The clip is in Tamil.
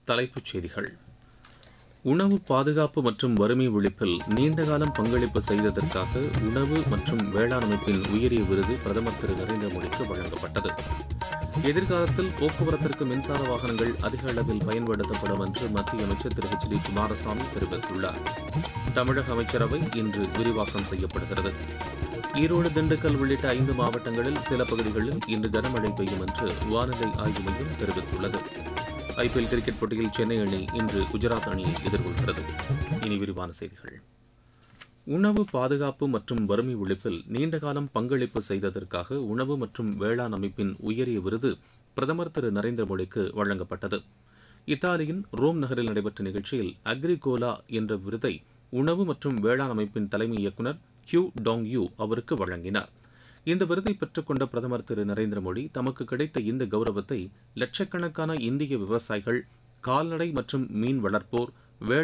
தலைப்புச் செய்திகள் உணவு பாதுகாப்பு மற்றும் வறுமை ஒழிப்பில் நீண்டகாலம் பங்களிப்பு செய்ததற்காக உணவு மற்றும் வேளாண் அமைப்பின் உயரிய விருது பிரதமர் திரு நரேந்திர மோடிக்கு வழங்கப்பட்டது எதிர்காலத்தில் போக்குவரத்திற்கு மின்சார வாகனங்கள் அதிக அளவில் பயன்படுத்தப்படும் என்று மத்திய அமைச்சர் திரு ஹெச் டி குமாரசாமி தெரிவித்துள்ளார் தமிழக அமைச்சரவை இன்று விரிவாக்கம் செய்யப்படுகிறது ஈரோடு திண்டுக்கல் உள்ளிட்ட ஐந்து மாவட்டங்களில் சில பகுதிகளில் இன்று கனமழை பெய்யும் என்று வானிலை ஆய்வு மையம் தெரிவித்துள்ளது ஐபிஎல் கிரிக்கெட் போட்டியில் சென்னை அணி இன்று குஜராத் அணியை எதிர்கொள்கிறது இனி விரிவான செய்திகள் உணவு பாதுகாப்பு மற்றும் வறுமை ஒழிப்பில் நீண்டகாலம் பங்களிப்பு செய்ததற்காக உணவு மற்றும் வேளாண் அமைப்பின் உயரிய விருது பிரதமர் திரு நரேந்திர மோடிக்கு வழங்கப்பட்டது இத்தாலியின் ரோம் நகரில் நடைபெற்ற நிகழ்ச்சியில் அக்ரிகோலா என்ற விருதை உணவு மற்றும் வேளாண் அமைப்பின் தலைமை இயக்குநர் கியூ டாங் யூ அவருக்கு வழங்கினார் இந்த விருதை பெற்றுக்கொண்ட பிரதமர் திரு நரேந்திர மோடி தமக்கு கிடைத்த இந்த கௌரவத்தை லட்சக்கணக்கான இந்திய விவசாயிகள் கால்நடை மற்றும் மீன் வளர்ப்போர் வேளாண்